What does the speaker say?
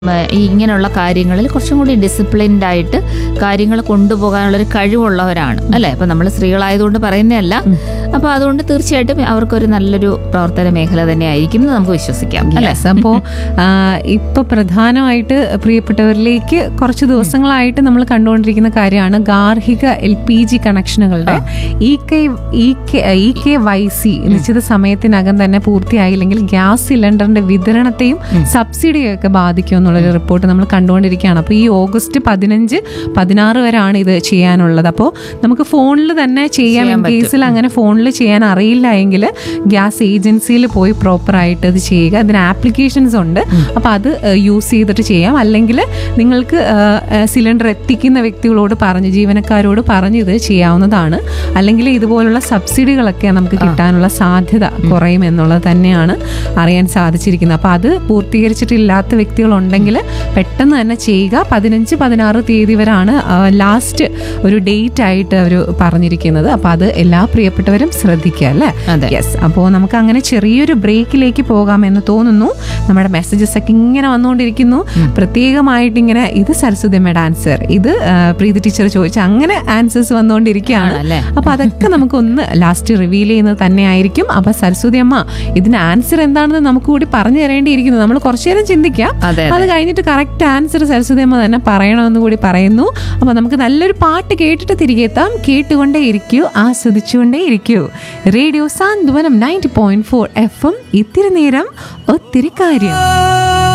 മ, ഈ ഇങ്ങനെയുള്ള കാര്യങ്ങളിൽ കുറച്ചും കൂടി ഡിസിപ്ലിൻഡ് ആയിട്ട് കാര്യങ്ങൾ കൊണ്ടുപോകാനുള്ളൊരു കഴിവുള്ളവരാണ് അല്ലേ ഇപ്പം നമ്മൾ സ്ത്രീകളായതുകൊണ്ട് പറയുന്നതല്ല അപ്പോൾ അതുകൊണ്ട് തീർച്ചയായിട്ടും അവർക്കൊരു നല്ലൊരു പ്രവർത്തന മേഖല തന്നെ ആയിരിക്കും എന്ന് നമുക്ക് വിശ്വസിക്കാം അല്ലേ Yes. അപ്പോ ആ, ഇപ്പൊ പ്രധാനമായിട്ട് പ്രിയപ്പെട്ടവരിലേക്ക് കുറച്ച് ദിവസങ്ങളായിട്ട് നമ്മൾ കണ്ടുകൊണ്ടിരിക്കുന്ന കാര്യമാണ് ഗാർഹിക എൽ പി ജി കണക്ഷനുകളുടെ E K E K E K Y C നിശ്ചിത സമയത്തിനകം തന്നെ പൂർത്തിയായില്ലെങ്കിൽ ഗ്യാസ് സിലിണ്ടറിന്റെ വിതരണത്തെയും സബ്സിഡിയും ഒക്കെ ബാധിക്കും എന്നുള്ളൊരു റിപ്പോർട്ട് നമ്മൾ കണ്ടുകൊണ്ടിരിക്കുകയാണ് അപ്പോൾ ഈ ഓഗസ്റ്റ് പതിനഞ്ച് പതിനാറ് വരെയാണ് ഇത് ചെയ്യാനുള്ളത് അപ്പോൾ നമുക്ക് ഫോണിൽ തന്നെ ചെയ്യാം ഇൻ കേസിൽ അങ്ങനെ ഫോണിൽ ചെയ്യാൻ അറിയില്ല എങ്കിൽ ഗ്യാസ് ഏജൻസിയിൽ പോയി പ്രോപ്പറായിട്ട് ഇത് ചെയ്യുക അതിന് ആപ്ലിക്കേഷൻസ് ഉണ്ട് അപ്പോൾ അത് യൂസ് ചെയ്തിട്ട് ചെയ്യാം അല്ലെങ്കിൽ നിങ്ങൾക്ക് സിലിണ്ടർ എത്തിക്കുന്ന വ്യക്തികളോട് പറഞ്ഞ് ജീവനക്കാരോട് പറഞ്ഞ് ഇത് ചെയ്യാവുന്നതാണ് അല്ലെങ്കിൽ ഇതുപോലുള്ള സബ്സിഡികളൊക്കെ നമുക്ക് കിട്ടാനുള്ള സാധ്യത കുറയും എന്നുള്ളത് തന്നെയാണ് അറിയാൻ സാധിച്ചിരിക്കുന്നത് അപ്പോൾ അത് പൂർത്തീകരിച്ചിട്ടില്ലാത്ത വ്യക്തികളുണ്ടെങ്കിൽ പെട്ടെന്ന് തന്നെ ചെയ്യുക പതിനഞ്ച് പതിനാറ് തീയതി വരെയാണ് ലാസ്റ്റ് ഒരു ഡേറ്റ് ആയിട്ട് അവർ പറഞ്ഞിരിക്കുന്നത് അപ്പോൾ അത് എല്ലാ പ്രിയപ്പെട്ടവരും ശ്രദ്ധിക്കുക അല്ലേ അതെ. യെസ് അപ്പോൾ നമുക്ക് അങ്ങനെ ചെറിയൊരു ബ്രേക്കിലേക്ക് പോകാമെന്ന് തോന്നുന്നു നമ്മുടെ മെസ്സേജസ് ഒക്കെ ഇങ്ങനെ വന്നുകൊണ്ടിരിക്കുന്നു പ്രത്യേകമായിട്ട് ഇങ്ങനെ ഇത് സരസ്വതിയമ്മയുടെ ആൻസർ ഇത് ആ, പ്രീതി ടീച്ചർ ചോദിച്ച അങ്ങനെ ആൻസേഴ്സ് വന്നുകൊണ്ടിരിക്കുകയാണ് ആണല്ലേ? അപ്പൊ അതൊക്കെ നമുക്കൊന്ന് ലാസ്റ്റ് റിവീൽ ചെയ്യുന്നത് തന്നെ ആയിരിക്കും അപ്പൊ സരസ്വതി അമ്മ ഇതിന് ആൻസർ എന്താണെന്ന് നമുക്ക് കൂടി പറഞ്ഞു തരേണ്ടിയിരിക്കുന്നു നമ്മൾ കുറച്ചു നേരം ചിന്തിക്കാം അതെ, അത് കഴിഞ്ഞിട്ട് കറക്റ്റ് ആൻസർ സരസ്വതി അമ്മ തന്നെ പറയണമെന്ന് കൂടി പറയുന്നു അപ്പൊ നമുക്ക് നല്ലൊരു പാട്ട് കേട്ടിട്ട് തിരികെ എത്താം കേട്ടുകൊണ്ടേ ഇരിക്കൂ ആസ്വദിച്ചുകൊണ്ടേ ഇരിക്കൂ radio Santhwanam ninety point four F M ഇത്തിരി നേരം ഒത്തിരി കാര്യം